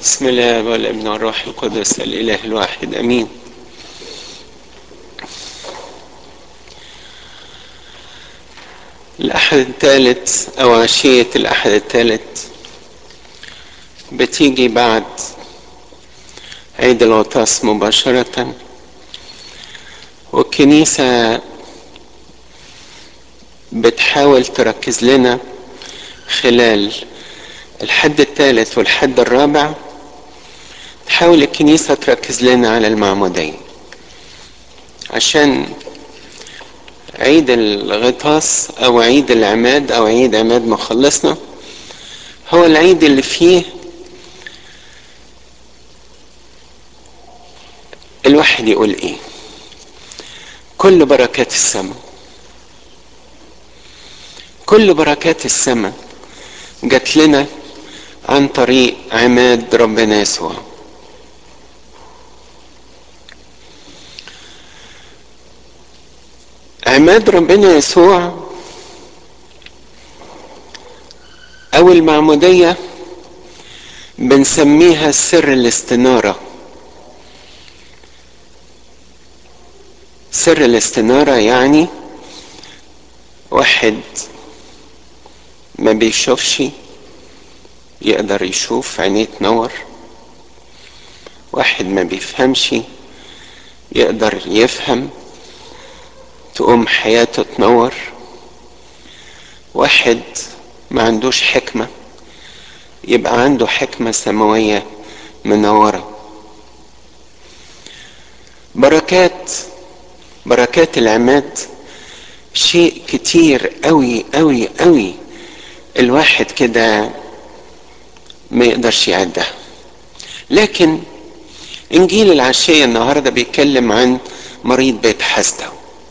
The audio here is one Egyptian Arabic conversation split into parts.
بسم الله والابن والروح القدس الاله الواحد امين الاحد الثالث او عشية الاحد الثالث بتيجي بعد عيد الغطاس مباشرة والكنيسة بتحاول تركز لنا خلال الحد الثالث والحد الرابع تحاول الكنيسة تركز لنا على المعمودية عشان عيد الغطاس او عيد العماد او عيد عماد مخلصنا هو العيد اللي فيه الواحد يقول ايه كل بركات السماء كل بركات السماء جات لنا عن طريق عماد ربنا يسوع عماد ربنا يسوع او المعمودية بنسميها سر الاستنارة سر الاستنارة يعني واحد ما بيشوفش يقدر يشوف عينيه تنور واحد ما بيفهمش يقدر يفهم تقوم حياته تنور واحد ما عندوش حكمة يبقى عنده حكمة سماوية منورة بركات بركات العماد شيء كتير قوي قوي قوي الواحد كده ما يقدرش يعدها لكن انجيل العشية النهاردة بيتكلم عن مريض بيت حسده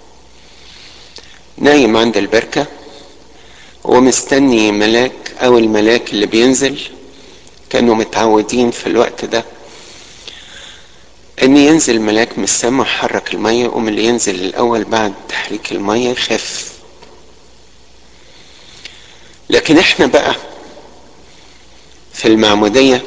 نايم عند البركة ومستني ملاك او الملاك اللي بينزل كانوا متعودين في الوقت ده ان ينزل ملاك من السماء يحرك المية يقوم اللي ينزل الاول بعد تحريك المية يخف لكن احنا بقى في المعمودية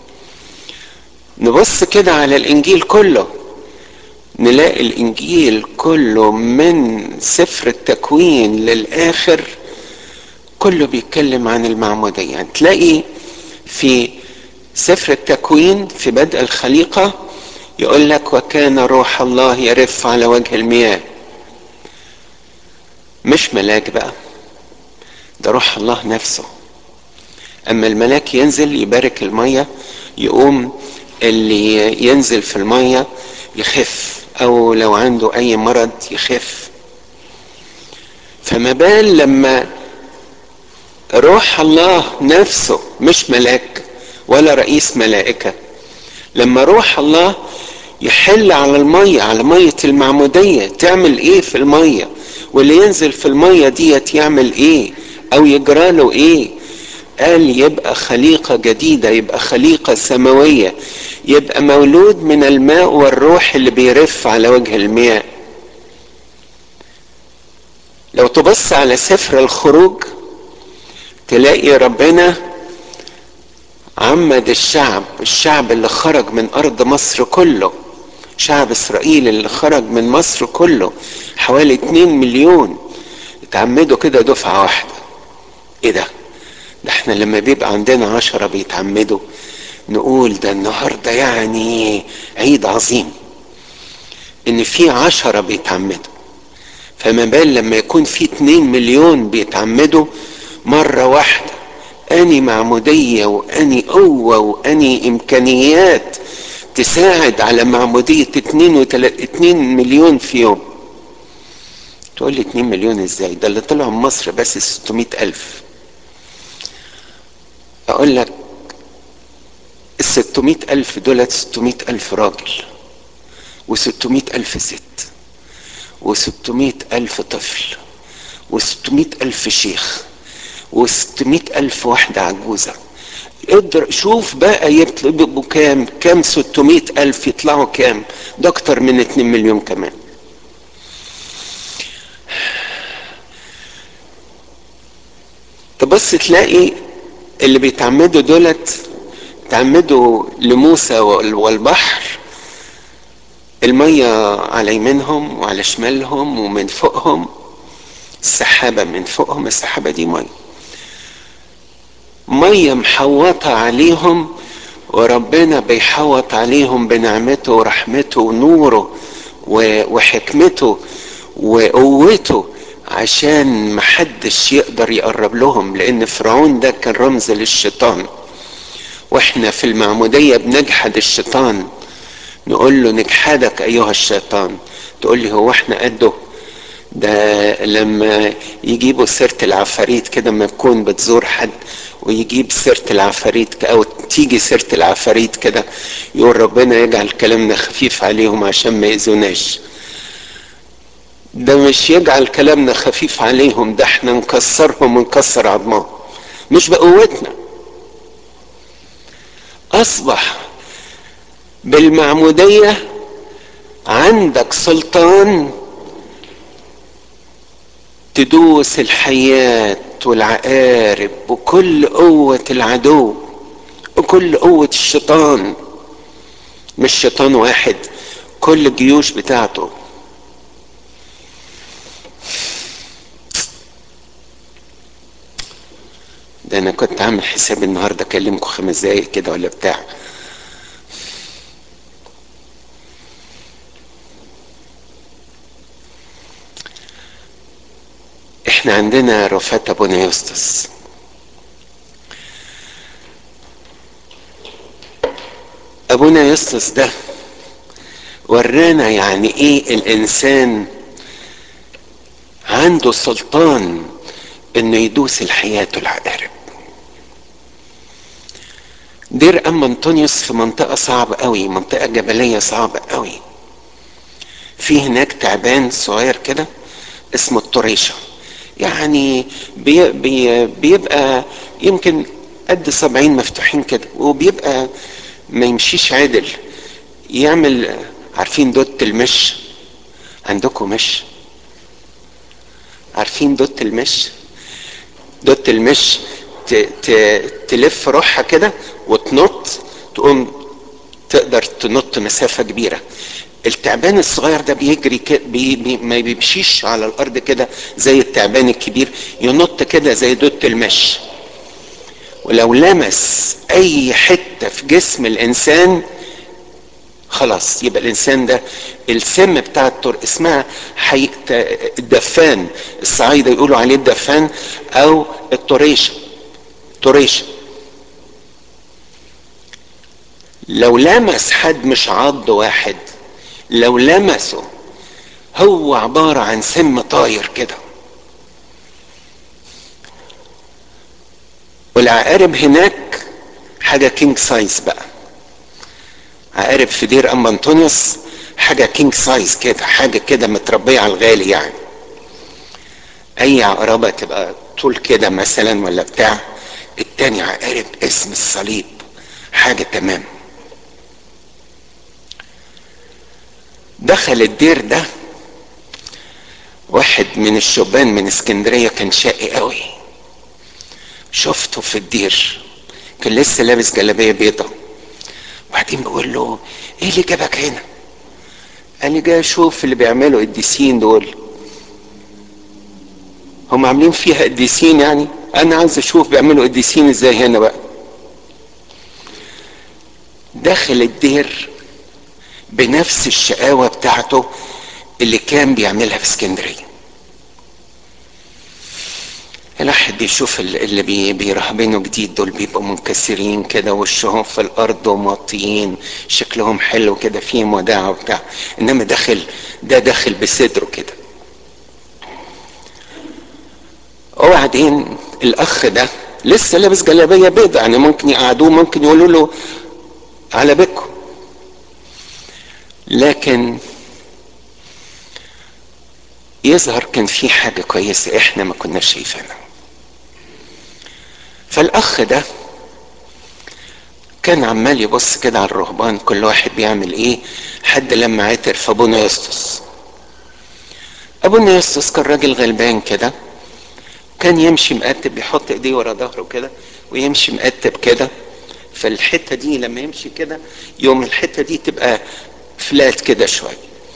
نبص كده على الانجيل كله نلاقي الانجيل كله من سفر التكوين للاخر كله بيتكلم عن المعمودية يعني تلاقي في سفر التكوين في بدء الخليقة يقول لك وكان روح الله يرف على وجه المياه مش ملاك بقى ده روح الله نفسه اما الملاك ينزل يبارك المية يقوم اللي ينزل في المية يخف او لو عنده اي مرض يخف فما بال لما روح الله نفسه مش ملاك ولا رئيس ملائكة لما روح الله يحل على المية على مية المعمودية تعمل ايه في المية واللي ينزل في المية ديت يعمل ايه او يجراله ايه قال يبقى خليقة جديدة يبقى خليقة سماوية يبقى مولود من الماء والروح اللي بيرف على وجه المياه لو تبص على سفر الخروج تلاقي ربنا عمد الشعب الشعب اللي خرج من ارض مصر كله شعب اسرائيل اللي خرج من مصر كله حوالي 2 مليون اتعمدوا كده دفعة واحدة ايه ده ده احنا لما بيبقى عندنا عشرة بيتعمدوا نقول ده النهاردة يعني عيد عظيم ان في عشرة بيتعمدوا فما بال لما يكون في اتنين مليون بيتعمدوا مرة واحدة اني معمودية واني قوة واني امكانيات تساعد على معمودية اتنين, وتلات اتنين مليون في يوم تقول لي اتنين مليون ازاي ده اللي طلعوا من مصر بس ستمائة الف اقول لك الستمائة الف دولت ستمائة الف راجل وستمائة الف ست وستمائة الف طفل وستمائة الف شيخ وستمائة الف واحدة عجوزة اقدر شوف بقى يطلبوا كام كام ستمائة الف يطلعوا كام ده اكتر من اتنين مليون كمان تبص تلاقي اللي بيتعمدوا دولت تعمدوا لموسى والبحر المية على يمينهم وعلى شمالهم ومن فوقهم السحابة من فوقهم السحابة دي مية مية محوطة عليهم وربنا بيحوط عليهم بنعمته ورحمته ونوره وحكمته وقوته عشان محدش يقدر يقرب لهم لان فرعون ده كان رمز للشيطان واحنا في المعمودية بنجحد الشيطان نقول له نجحدك ايها الشيطان تقول لي هو احنا قده ده لما يجيبوا سيرة العفاريت كده ما تكون بتزور حد ويجيب سيرة العفاريت او تيجي سيرة العفاريت كده يقول ربنا يجعل كلامنا خفيف عليهم عشان ما يأذوناش ده مش يجعل كلامنا خفيف عليهم ده احنا نكسرهم ونكسر عظمهم مش بقوتنا اصبح بالمعمودية عندك سلطان تدوس الحيات والعقارب وكل قوة العدو وكل قوة الشيطان مش شيطان واحد كل الجيوش بتاعته ده انا كنت عامل حساب النهارده اكلمكم خمس دقايق كده ولا بتاع احنا عندنا رفات ابونا يوستس ابونا يوستس ده ورانا يعني ايه الانسان عنده سلطان انه يدوس الحياة والعقارب دير ام انطونيوس في منطقة صعبة قوي منطقة جبلية صعبة قوي في هناك تعبان صغير كده اسمه الطريشة يعني بي بي بيبقى يمكن قد سبعين مفتوحين كده وبيبقى ما يمشيش عادل يعمل عارفين دوت المش عندكم مش عارفين دوت المش دوت المش ت... ت... تلف روحها كده وتنط تقوم تقدر تنط مسافة كبيرة التعبان الصغير ده بيجري ك... بي... بي... ما بيمشيش على الارض كده زي التعبان الكبير ينط كده زي دوت المش ولو لمس اي حتة في جسم الانسان خلاص يبقى الانسان ده السم بتاع الطر اسمها حي... الدفان الصعايدة يقولوا عليه الدفان او الطريشة طريشة لو لمس حد مش عض واحد لو لمسه هو عبارة عن سم طاير كده والعقارب هناك حاجة كينج سايز بقى عقارب في دير ام انطونيوس حاجة كينج سايز كده حاجة كده متربية على الغالي يعني اي عقربة تبقى طول كده مثلا ولا بتاع التاني عقارب اسم الصليب حاجة تمام دخل الدير ده واحد من الشبان من اسكندرية كان شقي قوي شفته في الدير كان لسه لابس جلابية بيضة وبعدين بقول له ايه اللي جابك هنا قال لي جاي اشوف اللي بيعملوا قديسين دول هم عاملين فيها قديسين يعني انا عايز اشوف بيعملوا قديسين ازاي هنا بقى داخل الدير بنفس الشقاوة بتاعته اللي كان بيعملها في اسكندرية الواحد بيشوف اللي بي بيرهبنوا جديد دول بيبقوا منكسرين كده وشهم في الارض ومطيين شكلهم حلو كده فيهم وداع وبتاع انما داخل ده داخل بصدره كده وبعدين الاخ ده لسه لابس جلابيه بيضة يعني ممكن يقعدوه ممكن يقولوا له على بكم لكن يظهر كان في حاجة كويسة احنا ما كناش شايفينها فالاخ ده كان عمال يبص كده على الرهبان كل واحد بيعمل ايه حد لما عتر في ابونا يسطس ابونا يسطس كان راجل غلبان كده كان يمشي مقتب بيحط ايديه ورا ظهره كده ويمشي مقتب كده فالحته دي لما يمشي كده يوم الحته دي تبقى فلات كده شويه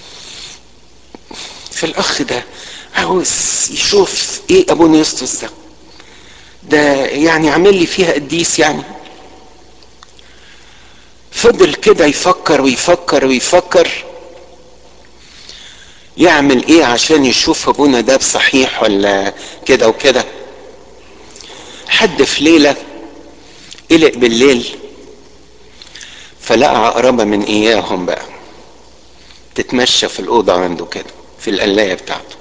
فالاخ ده عاوز يشوف ايه ابونا يسطس ده ده يعني عامل لي فيها قديس يعني فضل كده يفكر ويفكر ويفكر يعمل ايه عشان يشوف ابونا ده بصحيح ولا كده وكده حد في ليله قلق بالليل فلقى عقربة من اياهم بقى تتمشى في الأوضة عنده كده في القلاية بتاعته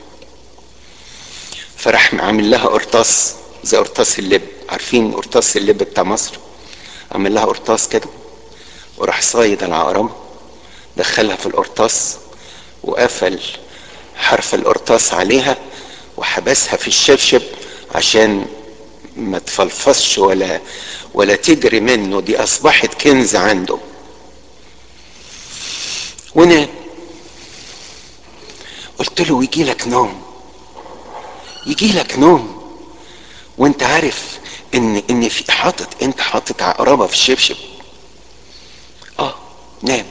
فراح عامل لها قرطاس زي قرطاس اللب عارفين قرطاس اللب بتاع مصر عامل لها قرطاس كده وراح صايد العقربة دخلها في القرطاس وقفل حرف القرطاس عليها وحبسها في الشبشب عشان ما تفلفصش ولا ولا تجري منه دي اصبحت كنز عنده ونام قلت له يجي لك نوم يجي لك نوم وانت عارف ان ان في حاطط انت حاطط عقربه في الشبشب اه نام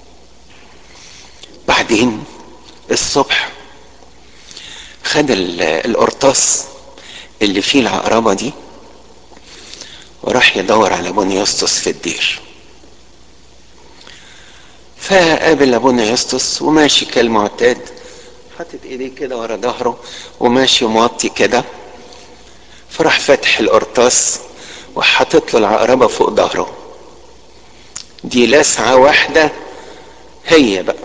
بعدين الصبح خد القرطاس اللي فيه العقربه دي وراح يدور على ابونا يسطس في الدير فقابل ابونا يسطس وماشي كالمعتاد حاطط ايديه كده ورا ظهره وماشي موطي كده فراح فاتح القرطاس وحاطط له العقربه فوق ظهره دي لسعه واحده هي بقى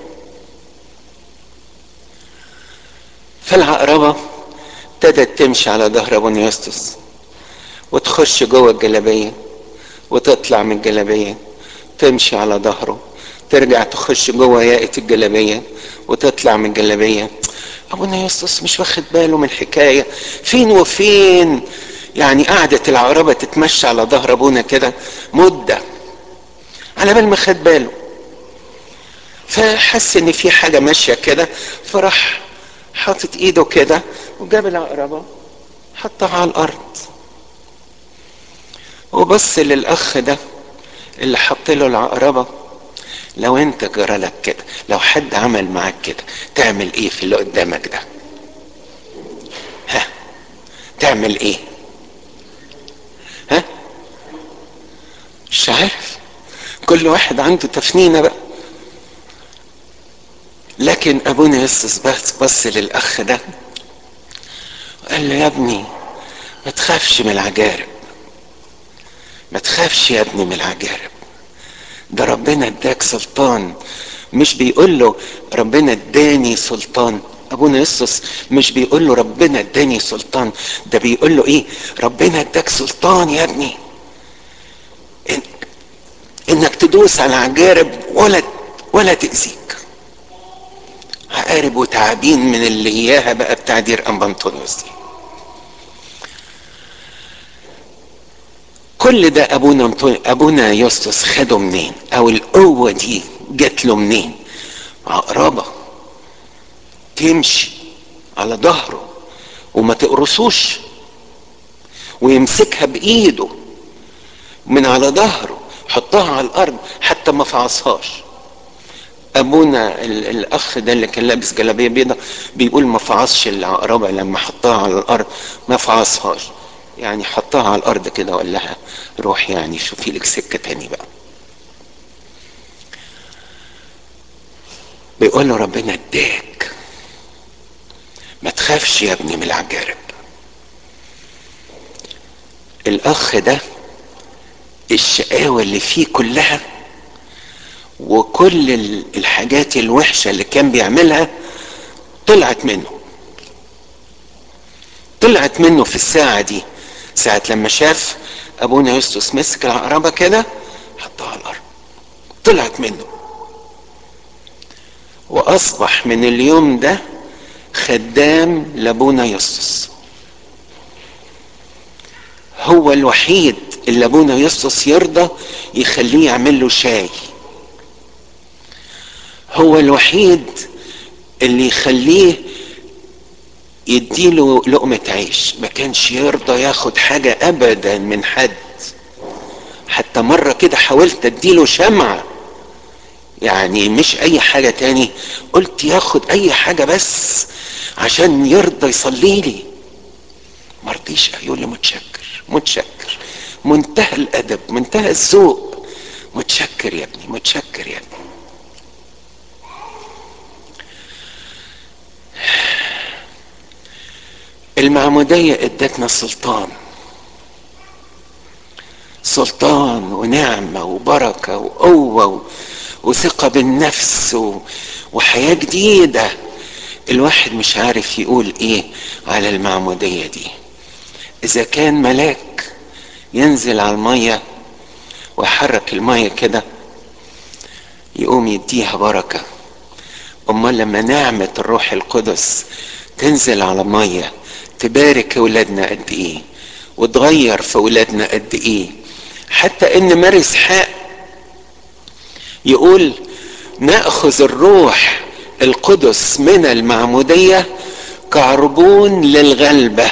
فالعقربه ابتدت تمشي على ظهر ابونا يسطس وتخش جوه الجلابيه وتطلع من الجلابيه تمشي على ظهره ترجع تخش جوه ياقة الجلابية وتطلع من الجلابية أبونا يسطس مش واخد باله من الحكاية فين وفين يعني قعدت العقربة تتمشى على ظهر أبونا كده مدة على بال ما خد باله فحس إن في حاجة ماشية كده فراح حاطط إيده كده وجاب العقربة حطها على الأرض وبص للأخ ده اللي حط له العقربه لو انت جرالك كده لو حد عمل معاك كده تعمل ايه في اللي قدامك ده ها تعمل ايه ها مش عارف كل واحد عنده تفنينه بقى لكن ابونا يسس بس بص للاخ ده وقال له يا ابني ما تخافش من العجارب ما تخافش يا ابني من العجارب ده ربنا اداك سلطان مش بيقول له ربنا اداني سلطان ابونا يسوس مش بيقول له ربنا اداني سلطان ده بيقول له ايه ربنا اداك سلطان يا ابني إن انك تدوس على عجارب ولا ولا تأذيك عقارب وتعابين من اللي اياها بقى بتاع دير ام بنطونيوس دي كل ده ابونا ابونا يوستس خده منين او القوه دي جات له منين عقربه تمشي على ظهره وما تقرصوش ويمسكها بايده من على ظهره حطها على الارض حتى ما فعصهاش ابونا الاخ ده اللي كان لابس جلابيه بيضة بيقول ما فعصش العقربه لما حطها على الارض ما فعصهاش يعني حطها على الارض كده وقال لها روح يعني شوفي لك سكه تاني بقى بيقول له ربنا اداك ما تخافش يا ابني من العجارب الاخ ده الشقاوه اللي فيه كلها وكل الحاجات الوحشه اللي كان بيعملها طلعت منه طلعت منه في الساعه دي ساعة لما شاف ابونا يوستس مسك العقربة كده حطها على الارض طلعت منه واصبح من اليوم ده خدام لابونا يوستس هو الوحيد اللي ابونا يوستس يرضى يخليه يعمل له شاي هو الوحيد اللي يخليه يديله لقمة عيش ما كانش يرضى ياخد حاجة أبدا من حد حتى مرة كده حاولت اديله شمعة يعني مش اي حاجة تاني قلت ياخد اي حاجة بس عشان يرضى يصلي لي مرضيش يقول لي متشكر متشكر منتهى الادب منتهى الذوق متشكر يا ابني متشكر يا ابني المعمودية ادتنا سلطان سلطان ونعمة وبركة وقوة وثقة بالنفس و... وحياة جديدة الواحد مش عارف يقول ايه على المعمودية دي اذا كان ملاك ينزل على المية ويحرك المية كده يقوم يديها بركة امال لما نعمة الروح القدس تنزل على المية تبارك اولادنا قد ايه وتغير في اولادنا قد ايه حتى ان ماري اسحاق يقول ناخذ الروح القدس من المعموديه كعربون للغلبه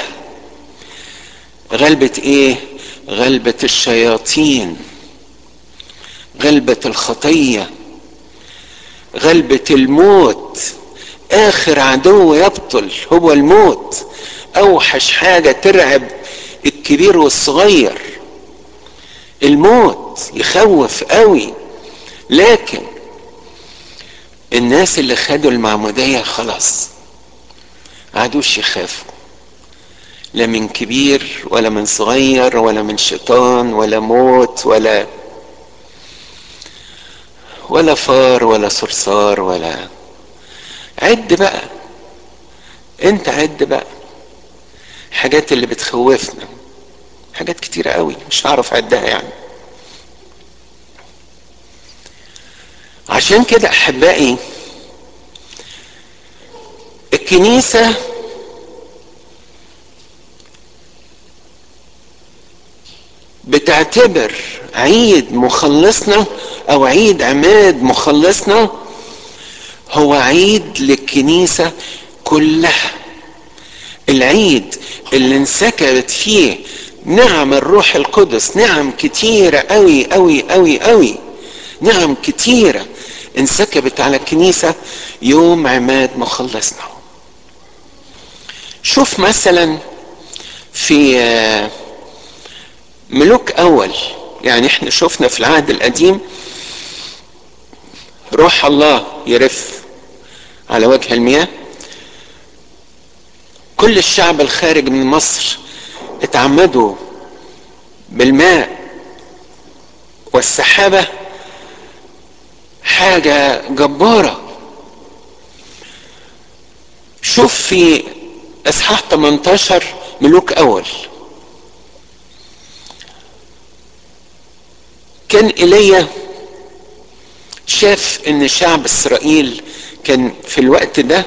غلبه ايه غلبه الشياطين غلبه الخطيه غلبه الموت اخر عدو يبطل هو الموت اوحش حاجه ترعب الكبير والصغير الموت يخوف قوي لكن الناس اللي خدوا المعمودية خلاص عادوش يخافوا لا من كبير ولا من صغير ولا من شيطان ولا موت ولا ولا فار ولا صرصار ولا عد بقى انت عد بقى حاجات اللي بتخوفنا حاجات كتيرة قوي مش هعرف اعدها يعني عشان كده احبائي الكنيسة بتعتبر عيد مخلصنا او عيد عماد مخلصنا هو عيد للكنيسة كلها العيد اللي انسكبت فيه نعم الروح القدس نعم كتيرة قوي قوي قوي قوي نعم كتيرة انسكبت على الكنيسة يوم عماد مخلصنا شوف مثلا في ملوك اول يعني احنا شفنا في العهد القديم روح الله يرف على وجه المياه كل الشعب الخارج من مصر اتعمدوا بالماء والسحابة حاجة جبارة شوف في اصحاح 18 ملوك اول كان ايليا شاف ان شعب اسرائيل كان في الوقت ده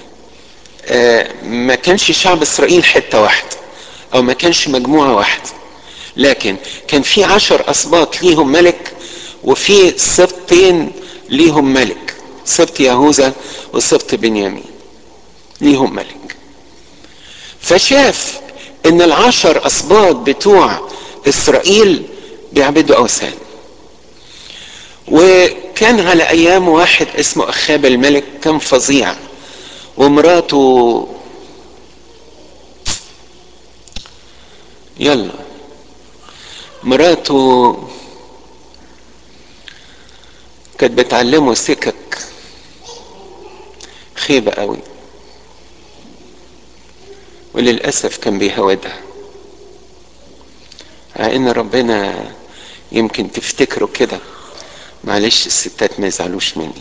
ما كانش شعب اسرائيل حتة واحدة او ما كانش مجموعة واحدة لكن كان في عشر اسباط ليهم ملك وفي سبطين ليهم ملك سبط يهوذا وسبط بنيامين ليهم ملك فشاف ان العشر اسباط بتوع اسرائيل بيعبدوا اوثان وكان على ايام واحد اسمه اخاب الملك كان فظيع ومراته يلا مراته كانت بتعلمه سكك خيبة قوي وللأسف كان بيهودها على ان ربنا يمكن تفتكروا كده معلش الستات ما يزعلوش مني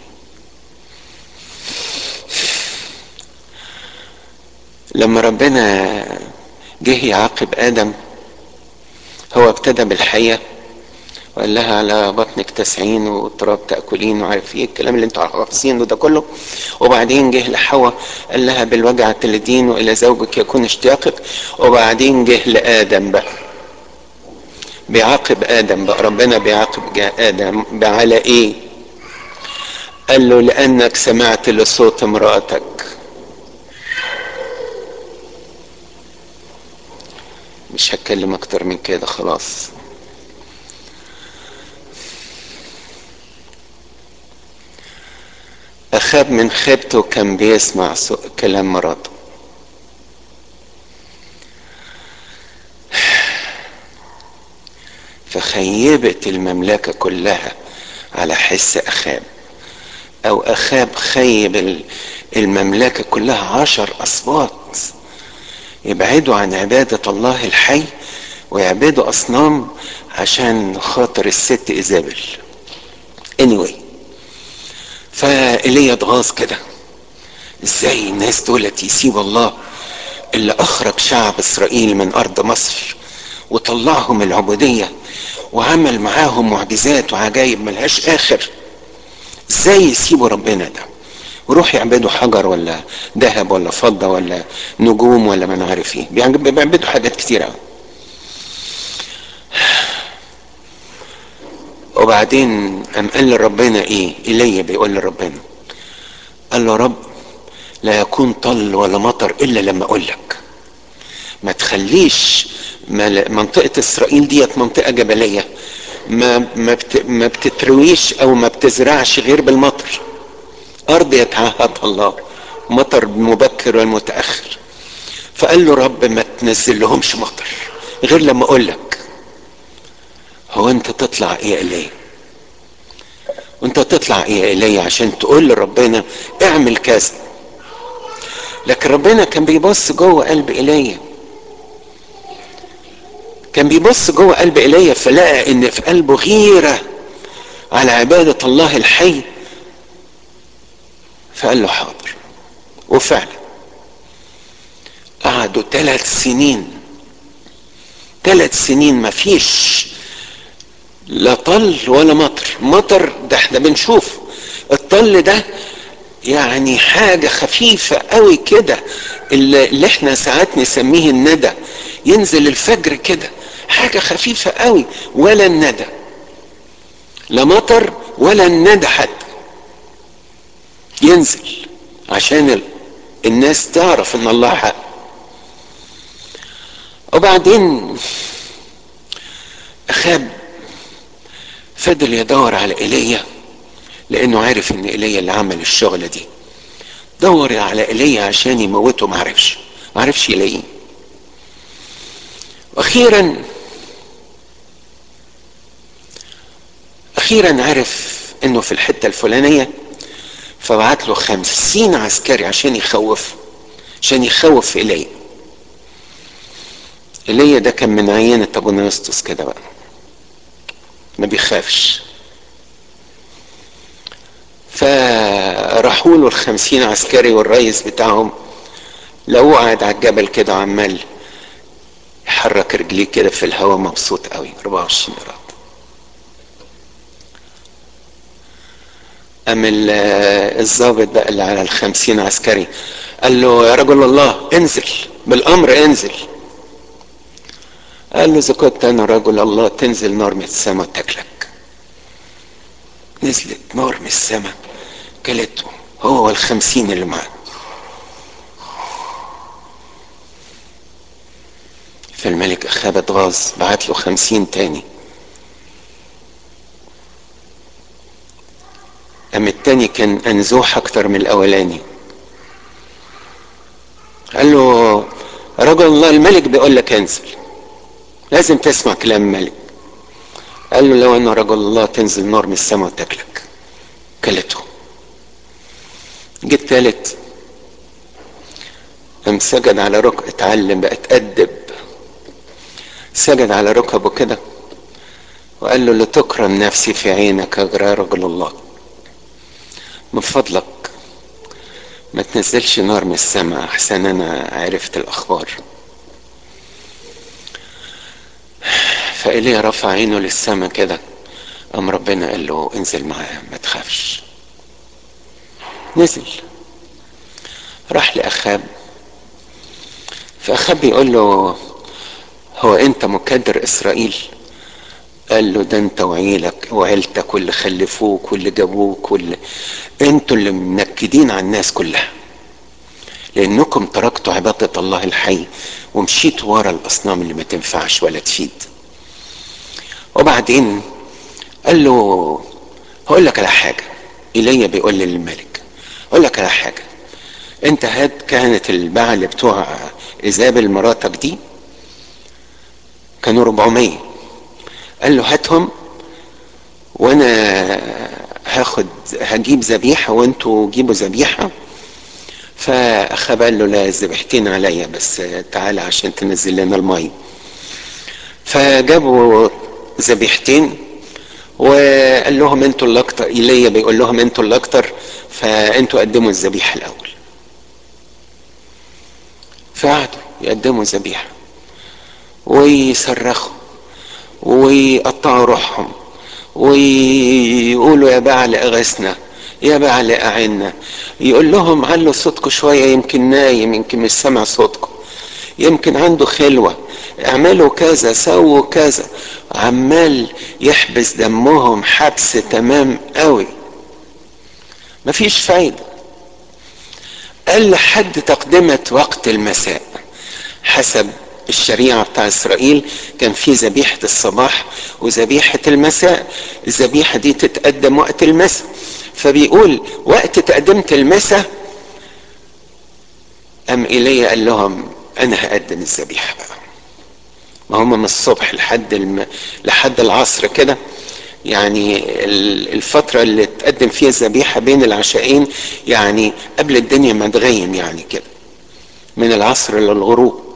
لما ربنا جه يعاقب ادم هو ابتدى بالحية وقال لها على بطنك تسعين والتراب تأكلين وعارف ايه الكلام اللي انتوا حافظينه ده كله وبعدين جه لحواء قال لها بالوجع تلدين والى زوجك يكون اشتياقك وبعدين جه لآدم بقى بيعاقب آدم بقى ربنا بيعاقب آدم على ايه قال له لأنك سمعت لصوت امرأتك مش هتكلم اكتر من كده خلاص اخاب من خيبته كان بيسمع كلام مراته فخيبت المملكة كلها على حس اخاب او اخاب خيب المملكة كلها عشر اصوات يبعدوا عن عبادة الله الحي ويعبدوا اصنام عشان خاطر الست ايزابل anyway فايليا اتغاظ كده ازاي الناس دولت يسيبوا الله اللي اخرج شعب اسرائيل من ارض مصر وطلعهم العبودية وعمل معاهم معجزات وعجائب ملهاش اخر ازاي يسيبوا ربنا ده ويروح يعبدوا حجر ولا ذهب ولا فضة ولا نجوم ولا ما انا عارف ايه بيعبدوا حاجات كتير قوي وبعدين قام قال لربنا ايه ايليا بيقول لربنا قال له رب لا يكون طل ولا مطر الا لما اقول لك ما تخليش منطقة اسرائيل ديت منطقة جبلية ما ما, بت ما بتترويش او ما بتزرعش غير بالمطر ارض يتعهدها الله مطر مبكر والمتاخر فقال له رب ما تنزل لهمش مطر غير لما اقول لك هو انت تطلع ايه الي وانت تطلع ايه الي عشان تقول لربنا اعمل كذا لكن ربنا كان بيبص جوه قلب ايليا كان بيبص جوه قلب ايليا فلقى ان في قلبه غيره على عباده الله الحي فقال له حاضر وفعلا قعدوا ثلاث سنين ثلاث سنين ما فيش لا طل ولا مطر مطر ده احنا بنشوف الطل ده يعني حاجة خفيفة قوي كده اللي, اللي احنا ساعات نسميه الندى ينزل الفجر كده حاجة خفيفة قوي ولا الندى لا مطر ولا الندى حتى ينزل عشان الناس تعرف ان الله حق وبعدين اخاب فضل يدور على ايليا لانه عارف ان ايليا اللي عمل الشغلة دي دور على ايليا عشان يموته معرفش معرفش يلاقيه واخيرا اخيرا عرف انه في الحتة الفلانية فبعت له خمسين عسكري عشان يخوف عشان يخوف ايليا ايليا ده كان من عينة ابو نيسطس كده بقى ما بيخافش فراحوا له الخمسين عسكري والرئيس بتاعهم لقوه قاعد على الجبل كده عمال يحرك رجليه كده في الهواء مبسوط قوي 24 قراط قام الضابط بقى اللي على الخمسين عسكري قال له يا رجل الله انزل بالامر انزل قال له اذا كنت انا رجل الله تنزل نار من السماء تاكلك نزلت نار من السماء كلته هو والخمسين اللي معاه فالملك اخاب اتغاظ بعت له خمسين تاني أم التاني كان أنزوح أكتر من الأولاني قال له رجل الله الملك بيقول لك انزل لازم تسمع كلام الملك قال له لو أنا رجل الله تنزل نار من السماء وتاكلك كلته جيت تالت قام سجد على ركب اتعلم بقى اتأدب سجد على ركبه كده وقال له لتكرم نفسي في عينك يا رجل الله من فضلك ما تنزلش نار من السماء احسن انا عرفت الاخبار فإليه رفع عينه للسماء كده قام ربنا قال له انزل معايا ما تخافش نزل راح لأخاب فأخاب بيقول له هو أنت مكدر إسرائيل قال له ده انت وعيلك وعيلتك واللي خلفوك واللي جابوك واللي انتوا اللي منكدين على الناس كلها لانكم تركتوا عبادة الله الحي ومشيتوا ورا الاصنام اللي ما تنفعش ولا تفيد وبعدين قال له هقول لك على حاجة ايليا بيقول للملك اقول لك على حاجه انت هات كهنة البعل بتوع ايزابل مراتك دي كانوا 400 قال له هاتهم وانا هاخد هجيب ذبيحه وانتوا جيبوا ذبيحه فاخاب قال له لا الذبيحتين عليا بس تعالى عشان تنزل لنا الميه فجابوا ذبيحتين وقال لهم انتوا اللي اكتر ايليا بيقول لهم انتوا اللي اكتر فانتوا قدموا الذبيحه الاول فقعدوا يقدموا ذبيحه ويصرخوا ويقطعوا روحهم ويقولوا يا بعل اغثنا يا بعل اعنا يقول لهم علوا صوتكم شويه يمكن نايم يمكن مش سامع صوتكم يمكن عنده خلوه اعملوا كذا سووا كذا عمال يحبس دمهم حبس تمام قوي مفيش فايده قال لحد تقدمة وقت المساء حسب الشريعة بتاع إسرائيل كان في ذبيحة الصباح وذبيحة المساء الذبيحة دي تتقدم وقت المساء فبيقول وقت تقدمة المساء أم إيليا قال لهم أنا هقدم الذبيحة بقى ما هم من الصبح لحد الم... لحد العصر كده يعني الفترة اللي تقدم فيها الذبيحة بين العشاءين يعني قبل الدنيا ما تغيم يعني كده من العصر للغروب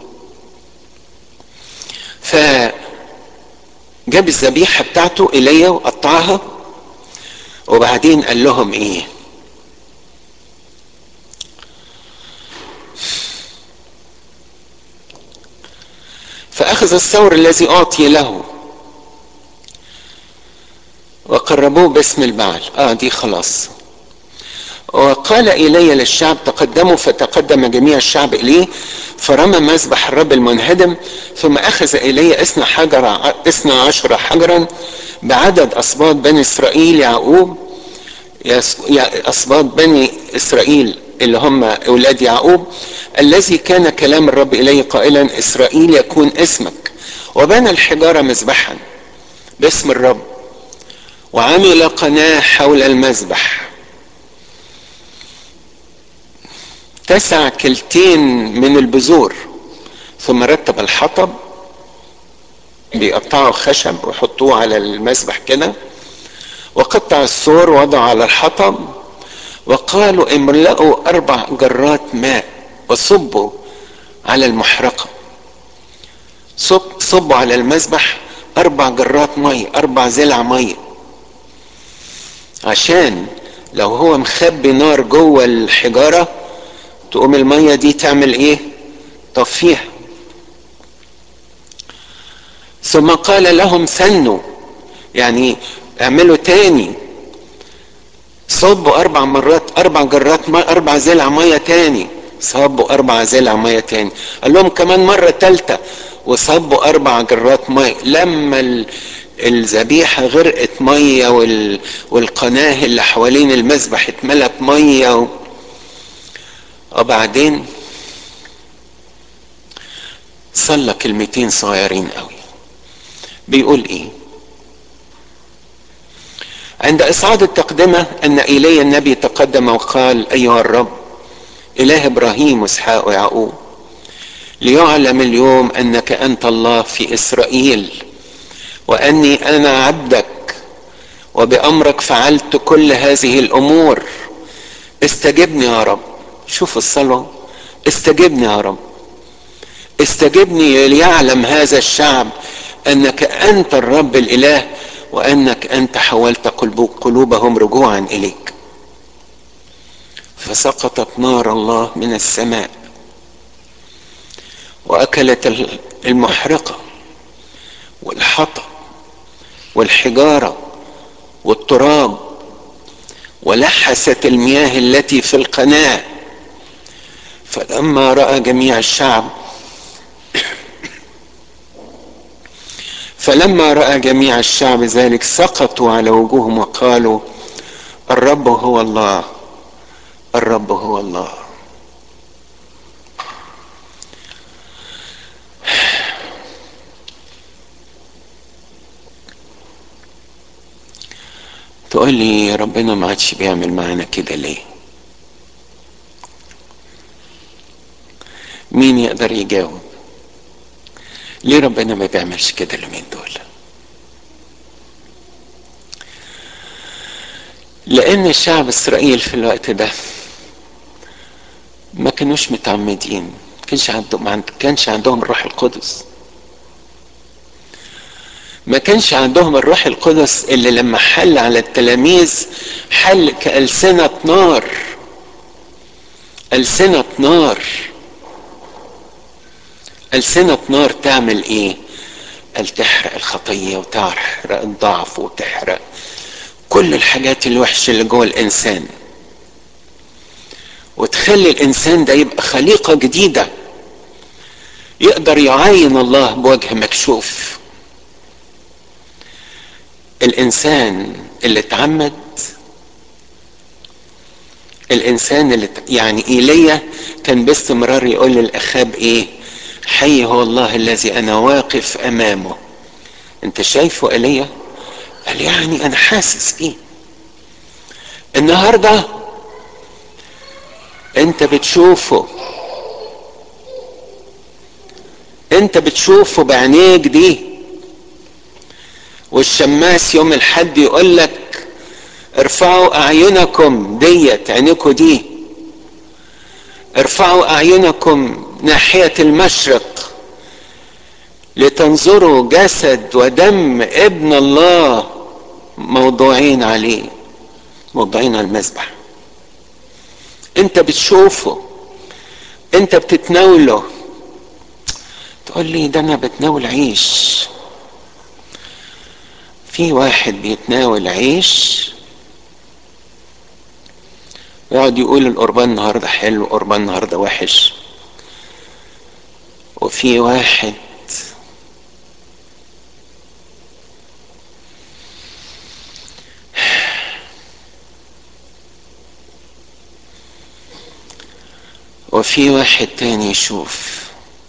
فجاب الذبيحة بتاعته إلي وقطعها وبعدين قال لهم إيه فأخذ الثور الذي أعطي له وقربوه باسم البعل اه دي خلاص وقال إلي للشعب تقدموا فتقدم جميع الشعب إليه فرمى مذبح الرب المنهدم ثم أخذ إلي اثنى حجر اثنى عشر حجرا بعدد أصباط بني إسرائيل يعقوب أصباط بني إسرائيل اللي هم أولاد يعقوب الذي كان كلام الرب إليه قائلا إسرائيل يكون اسمك وبنى الحجارة مذبحا باسم الرب وعمل قناة حول المذبح تسع كلتين من البذور ثم رتب الحطب بيقطعوا خشب ويحطوه على المذبح كده وقطع الثور وضع على الحطب وقالوا املأوا أربع جرات ماء وصبوا على المحرقة صب صبوا على المذبح أربع جرات مية أربع زلع مية عشان لو هو مخبي نار جوه الحجارة تقوم المية دي تعمل ايه طفيها ثم قال لهم سنوا يعني اعملوا تاني صبوا اربع مرات اربع جرات مية اربع زلع مية تاني صبوا اربع زلع مية تاني قال لهم كمان مرة تالتة وصبوا اربع جرات مية لما الذبيحة غرقت مية وال... والقناة اللي حوالين المذبح اتملت مية و... وبعدين صلى كلمتين صغيرين قوي بيقول ايه عند اصعاد التقدمة ان ايليا النبي تقدم وقال ايها الرب اله ابراهيم واسحاق ويعقوب ليعلم اليوم انك انت الله في اسرائيل واني انا عبدك وبامرك فعلت كل هذه الامور استجبني يا رب شوف الصلاه استجبني يا رب استجبني ليعلم هذا الشعب انك انت الرب الاله وانك انت حولت قلوبهم رجوعا اليك فسقطت نار الله من السماء واكلت المحرقه والحطب والحجاره والتراب ولحست المياه التي في القناه فلما راى جميع الشعب فلما راى جميع الشعب ذلك سقطوا على وجوههم وقالوا الرب هو الله الرب هو الله تقول لي ربنا ما عادش بيعمل معانا كده ليه مين يقدر يجاوب ليه ربنا ما بيعملش كده اليومين دول لان الشعب اسرائيل في الوقت ده ما كانوش متعمدين ما كانش عندهم ما كانش عندهم الروح القدس ما كانش عندهم الروح القدس اللي لما حل على التلاميذ حل كألسنة نار ألسنة نار ألسنة نار تعمل إيه؟ قال تحرق الخطية وتحرق الضعف وتحرق كل الحاجات الوحشة اللي جوه الإنسان وتخلي الإنسان ده يبقى خليقة جديدة يقدر يعاين الله بوجه مكشوف الإنسان اللي اتعمد الإنسان اللي يعني إيليا كان باستمرار يقول للأخاب إيه حي هو الله الذي أنا واقف أمامه أنت شايفه إيليا قال يعني أنا حاسس بيه النهارده انت بتشوفه انت بتشوفه بعينيك دي والشماس يوم الحد يقول لك ارفعوا اعينكم ديت عينيكم دي ارفعوا اعينكم ناحية المشرق لتنظروا جسد ودم ابن الله موضوعين عليه موضوعين على المذبح انت بتشوفه انت بتتناوله تقول لي ده انا بتناول عيش في واحد بيتناول عيش ويقعد يقول القربان النهارده حلو القربان النهارده وحش وفي واحد وفي واحد تاني يشوف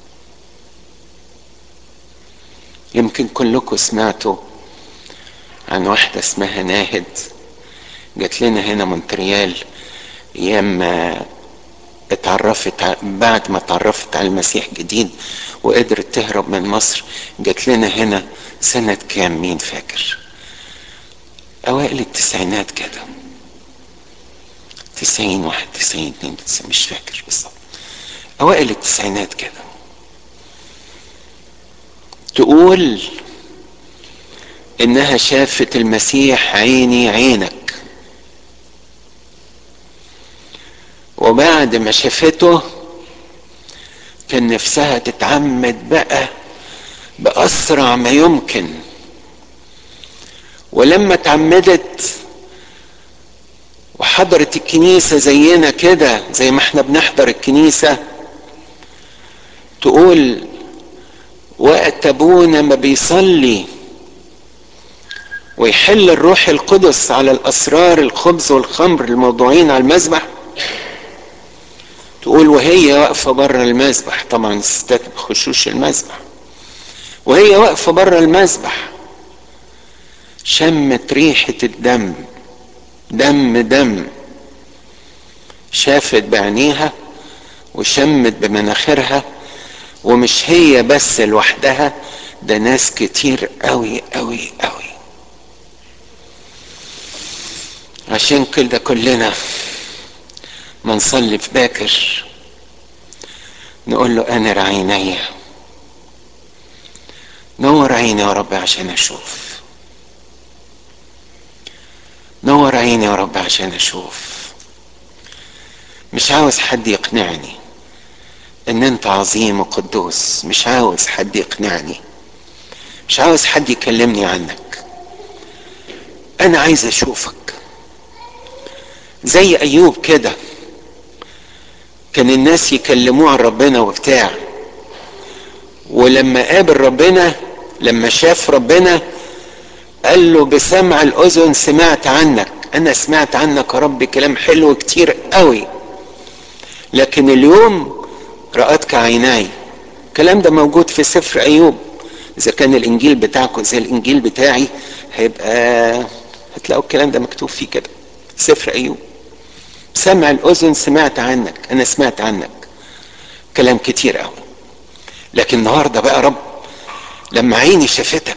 يمكن كلكم سمعتوا عن واحدة اسمها ناهد جات لنا هنا مونتريال ايام ما اتعرفت بعد ما اتعرفت على المسيح جديد وقدرت تهرب من مصر جات لنا هنا سنة كام مين فاكر اوائل التسعينات كده تسعين واحد تسعين اتنين تسعين مش فاكر بالظبط اوائل التسعينات كده تقول انها شافت المسيح عيني عينك وبعد ما شافته كان نفسها تتعمد بقى باسرع ما يمكن ولما اتعمدت وحضرت الكنيسة زينا كده زي ما احنا بنحضر الكنيسة تقول وقت ابونا ما بيصلي ويحل الروح القدس على الاسرار الخبز والخمر الموضوعين على المذبح تقول وهي واقفة بره المذبح طبعا الستات ما بيخشوش المذبح وهي واقفة بره المذبح شمت ريحة الدم دم دم شافت بعينيها وشمت بمناخيرها ومش هي بس لوحدها ده ناس كتير قوي قوي قوي عشان كده كلنا ما نصلي في باكر نقول له انر عيني نور عيني يا رب عشان اشوف نور عيني يا رب عشان اشوف مش عاوز حد يقنعني ان انت عظيم وقدوس مش عاوز حد يقنعني مش عاوز حد يكلمني عنك انا عايز اشوفك زي ايوب كده كان الناس يكلموه عن ربنا وبتاع ولما قابل ربنا لما شاف ربنا قال له بسمع الاذن سمعت عنك انا سمعت عنك يا رب كلام حلو كتير قوي لكن اليوم رأتك عيناي الكلام ده موجود في سفر ايوب اذا كان الانجيل بتاعكم زي الانجيل بتاعي هيبقى هتلاقوا الكلام ده مكتوب فيه كده سفر ايوب سمع الاذن سمعت عنك انا سمعت عنك كلام كتير قوي لكن النهارده بقى رب لما عيني شافتك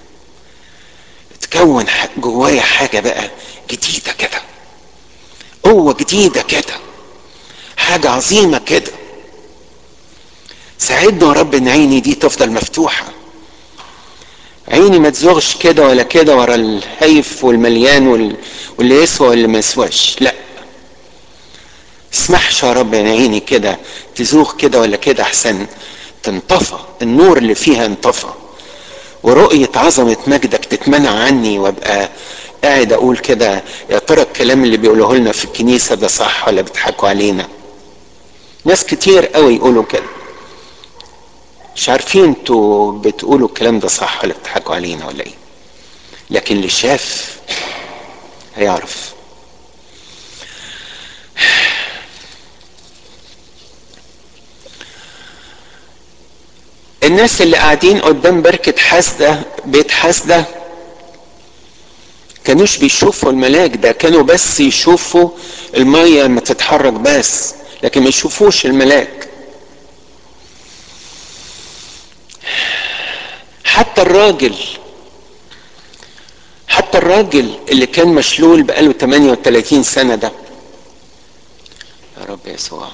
تكون جوايا حاجه بقى جديده كده قوه جديده كده حاجه عظيمه كده ساعدنا يا رب ان عيني دي تفضل مفتوحه عيني ما تزوغش كده ولا كده ورا الهيف والمليان وال... واللي يسوى واللي ما يسواش لا اسمحش يا رب ان عيني كده تزوغ كده ولا كده احسن تنطفى النور اللي فيها انطفى ورؤية عظمة مجدك تتمنع عني وابقى قاعد اقول كده يا ترى الكلام اللي بيقولوه لنا في الكنيسة ده صح ولا بيضحكوا علينا ناس كتير قوي يقولوا كده مش عارفين انتوا بتقولوا الكلام ده صح ولا بتضحكوا علينا ولا ايه لكن اللي شاف هيعرف الناس اللي قاعدين قدام بركة حسدة بيت حسدة كانوش بيشوفوا الملاك ده كانوا بس يشوفوا المية لما تتحرك بس لكن ما يشوفوش الملاك حتى الراجل حتى الراجل اللي كان مشلول بقاله 38 سنة ده يا رب يسوع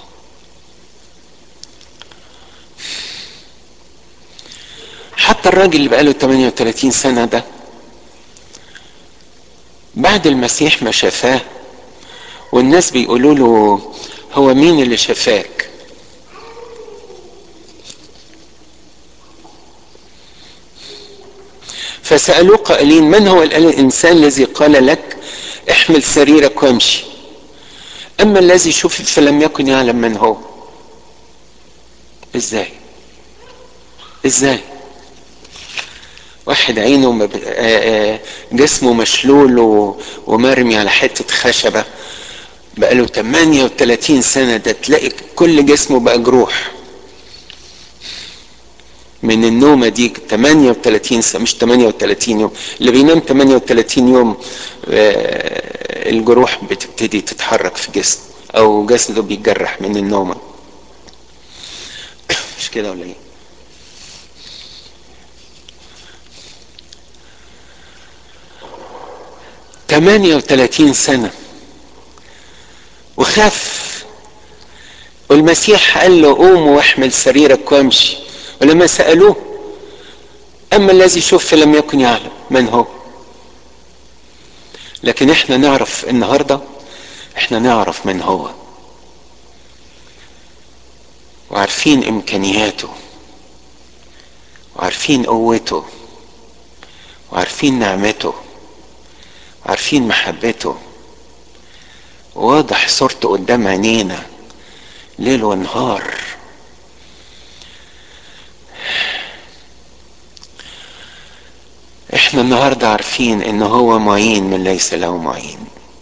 حتى الراجل اللي بقاله 38 سنة ده بعد المسيح ما شافاه والناس بيقولوا له هو مين اللي شفاك فسألوه قائلين من هو الإنسان الذي قال لك احمل سريرك وامشي أما الذي شفت فلم يكن يعلم من هو ازاي ازاي واحد عينه جسمه مشلول ومرمي على حتة خشبة بقاله 38 سنة ده تلاقي كل جسمه بقى جروح من النومة دي 38 سنة مش 38 يوم اللي بينام 38 يوم الجروح بتبتدي تتحرك في جسمه او جسده بيتجرح من النومة مش كده ولا ايه 38 سنة وخاف والمسيح قال له قوم واحمل سريرك وامشي ولما سألوه أما الذي شوف لم يكن يعلم من هو لكن احنا نعرف النهاردة احنا نعرف من هو وعارفين امكانياته وعارفين قوته وعارفين نعمته عارفين محبته واضح صورته قدام عينينا ليل ونهار احنا النهارده عارفين ان هو معين من ليس له معين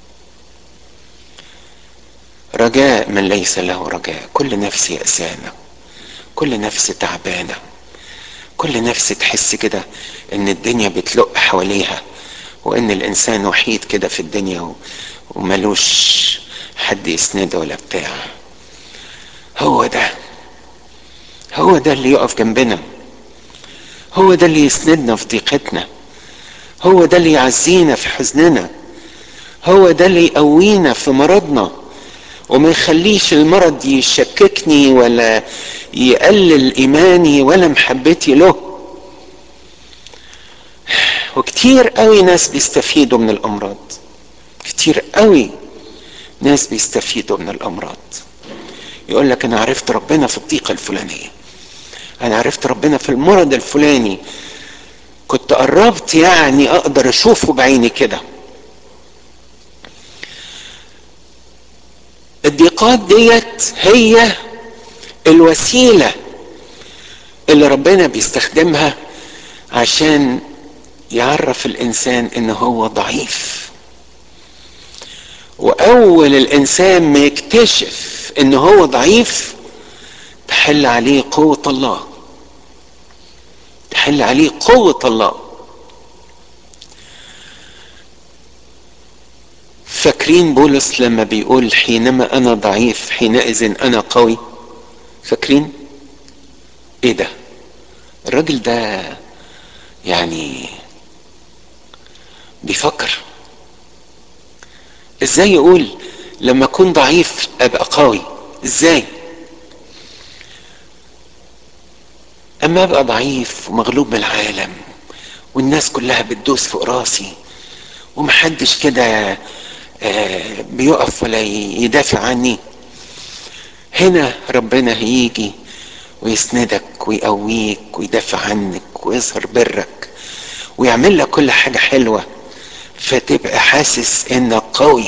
رجاء من ليس له رجاء كل نفس يأسانة كل نفس تعبانة كل نفس تحس كده ان الدنيا بتلق حواليها وان الانسان وحيد كده في الدنيا وملوش حد يسنده ولا بتاع هو ده هو ده اللي يقف جنبنا هو ده اللي يسندنا في ضيقتنا هو ده اللي يعزينا في حزننا هو ده اللي يقوينا في مرضنا وما يخليش المرض يشككني ولا يقلل ايماني ولا محبتي له وكتير قوي ناس بيستفيدوا من الامراض كتير قوي ناس بيستفيدوا من الامراض يقول لك انا عرفت ربنا في الضيقه الفلانيه انا عرفت ربنا في المرض الفلاني كنت قربت يعني اقدر اشوفه بعيني كده الضيقات ديت هي الوسيله اللي ربنا بيستخدمها عشان يعرف الانسان ان هو ضعيف واول الانسان ما يكتشف ان هو ضعيف تحل عليه قوه الله تحل عليه قوه الله فاكرين بولس لما بيقول حينما انا ضعيف حينئذ انا قوي فاكرين ايه ده الراجل ده يعني بيفكر ازاي يقول لما اكون ضعيف ابقى قوي ازاي اما ابقى ضعيف ومغلوب من العالم والناس كلها بتدوس فوق راسي ومحدش كده آه، بيقف ولا يدافع عني هنا ربنا هيجي ويسندك ويقويك ويدافع عنك ويظهر برك ويعمل لك كل حاجة حلوة فتبقى حاسس انك قوي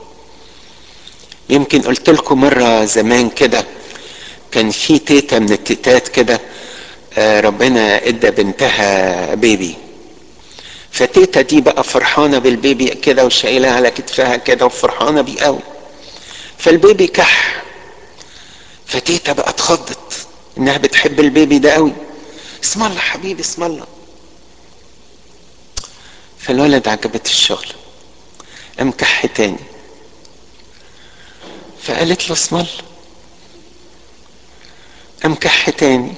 يمكن قلت لكم مرة زمان كده كان في تيتا من التيتات كده آه، ربنا ادى بنتها بيبي فتيتا دي بقى فرحانة بالبيبي كده وشايلها على كتفها كده وفرحانة بيه قوي فالبيبي كح فتيتا بقى اتخضت انها بتحب البيبي ده قوي اسم الله حبيبي اسم الله فالولد عجبت الشغل قام كح تاني فقالت له اسم الله قام كح تاني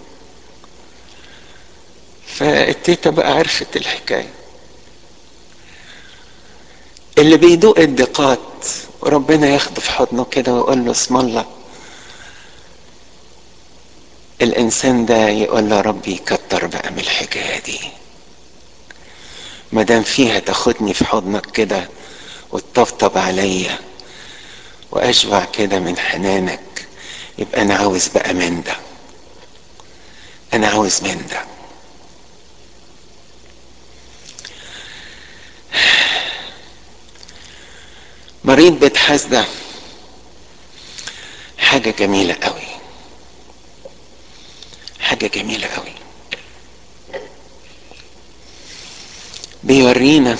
فالتيتا بقى عرفت الحكايه اللي بيدوق الدقات وربنا ياخده في حضنه كده ويقول له اسم الله الانسان ده يقول له ربي كتر بقى من الحكايه دي ما دام فيها تاخدني في حضنك كده وتطبطب عليا واشبع كده من حنانك يبقى انا عاوز بقى من ده انا عاوز من ده مريض بيت حسده حاجه جميله قوي حاجه جميله قوي بيورينا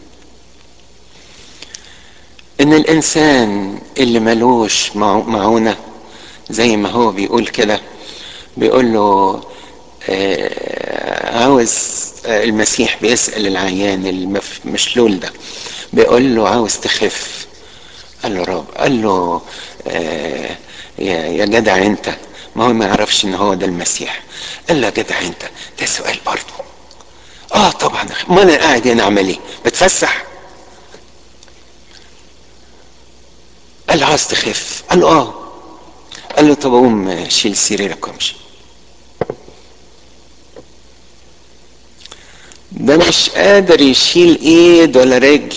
ان الانسان اللي ملوش مع- معونه زي ما هو بيقول كده بيقول له آه، عاوز آه، المسيح بيسأل العيان المشلول ده بيقول له عاوز تخف قال له رب قال له آه، يا يا جدع انت ما هو ما يعرفش ان هو ده المسيح قال له يا جدع انت ده سؤال برضه اه طبعا ما انا قاعد هنا اعمل ايه بتفسح قال له عاوز تخف قال له اه قال له طب قوم شيل سريرك وامشي ده مش قادر يشيل ايد ولا رجل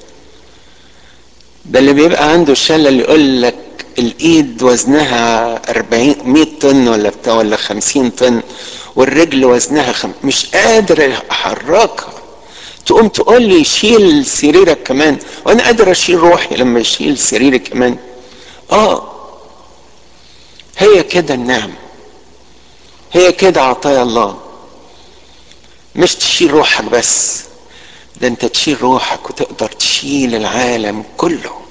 ده اللي بيبقى عنده شلل اللي يقول لك الايد وزنها 40 100 طن ولا بتاع ولا 50 طن والرجل وزنها خم... مش قادر احركها تقوم تقول لي شيل سريرك كمان وانا قادر اشيل روحي لما اشيل سريري كمان اه هي كده النعم هي كده عطايا الله مش تشيل روحك بس ده انت تشيل روحك وتقدر تشيل العالم كله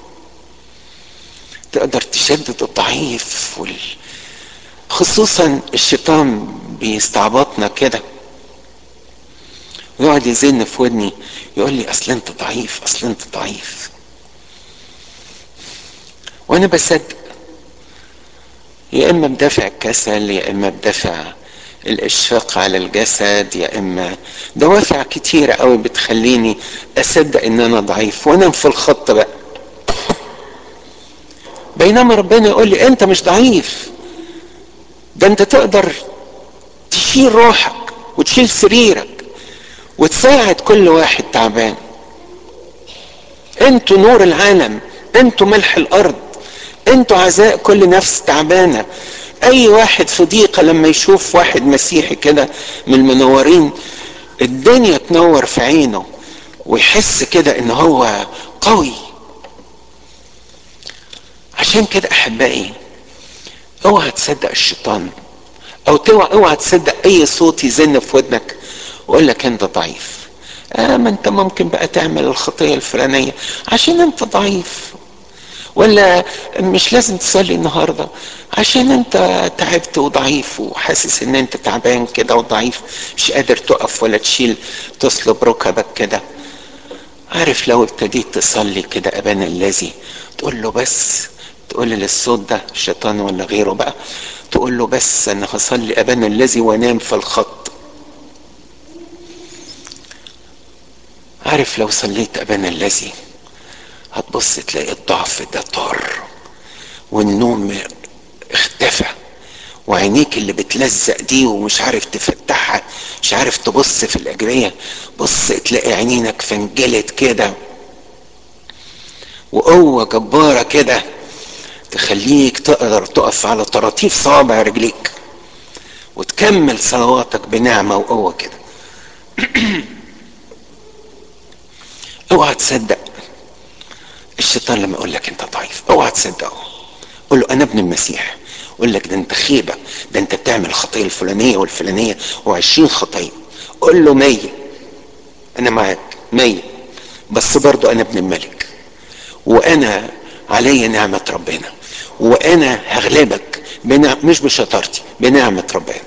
تقدر تشدد الضعيف وال... خصوصا الشيطان بيستعبطنا كده ويقعد يزن في ودني يقول لي اصل انت ضعيف اصل انت ضعيف وانا بصدق يا اما بدافع الكسل يا اما بدافع الاشفاق على الجسد يا اما دوافع كتيرة قوي بتخليني اصدق ان انا ضعيف وانام في الخط بقى بينما ربنا يقول لي انت مش ضعيف ده انت تقدر تشيل روحك وتشيل سريرك وتساعد كل واحد تعبان انتوا نور العالم انتوا ملح الارض انتوا عزاء كل نفس تعبانه اي واحد في ضيقه لما يشوف واحد مسيحي كده من المنورين الدنيا تنور في عينه ويحس كده ان هو قوي عشان كده احبائي اوعى تصدق الشيطان او توعى اوعى تصدق اي صوت يزن في ودنك ويقول لك انت ضعيف آه ما انت ممكن بقى تعمل الخطيه الفلانيه عشان انت ضعيف ولا مش لازم تصلي النهارده عشان انت تعبت وضعيف وحاسس ان انت تعبان كده وضعيف مش قادر تقف ولا تشيل تصلب ركبك كده عارف لو ابتديت تصلي كده ابانا الذي تقول له بس تقول للصوت ده الشيطان ولا غيره بقى تقول له بس انا هصلي ابانا الذي وانام في الخط عارف لو صليت ابانا الذي هتبص تلاقي الضعف ده طار والنوم اختفى وعينيك اللي بتلزق دي ومش عارف تفتحها مش عارف تبص في الاجريه بص تلاقي عينينك فنجلت كده وقوه جباره كده تخليك تقدر تقف على طراطيف صوابع رجليك وتكمل صلواتك بنعمه وقوه كده اوعى تصدق الشيطان لما يقول لك انت ضعيف اوعى تصدقه قول له انا ابن المسيح يقول لك ده انت خيبه ده انت بتعمل الخطيه الفلانيه والفلانيه وعشرين خطيه قول له مية انا معاك مية بس برضو انا ابن الملك وانا علي نعمة ربنا وانا هغلبك بنع... مش بشطارتي بنعمة ربنا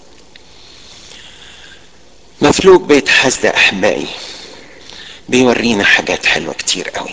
مفلوج بيت حسد احبائي بيورينا حاجات حلوة كتير قوي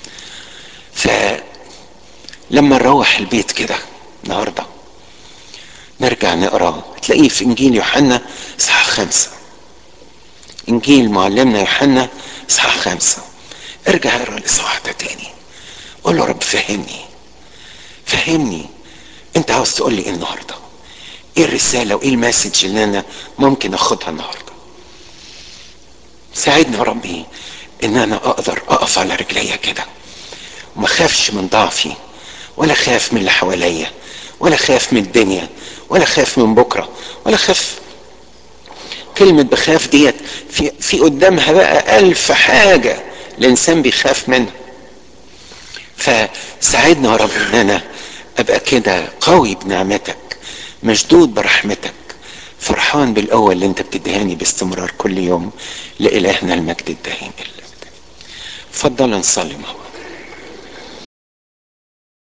فلما نروح البيت كده النهاردة نرجع نقراه تلاقيه في انجيل يوحنا اصحاح خمسة انجيل معلمنا يوحنا اصحاح خمسة ارجع اقرا الاصحاح ده تاني قول له رب فهمني فهمني انت عاوز تقول لي ايه النهارده ايه الرسالة وايه المسج اللي انا ممكن اخدها النهارده ساعدني يا ربي ان انا اقدر اقف على رجليا كده وما خافش من ضعفي ولا خاف من اللي حواليا ولا خاف من الدنيا ولا خاف من بكره ولا خاف كلمة بخاف ديت في في قدامها بقى ألف حاجة الإنسان بيخاف منها فساعدنا يا رب إن أنا أبقى كده قوي بنعمتك مشدود برحمتك فرحان بالقوة اللي أنت بتدهاني باستمرار كل يوم لإلهنا المجد الدائم اتفضل نصلي مع بعض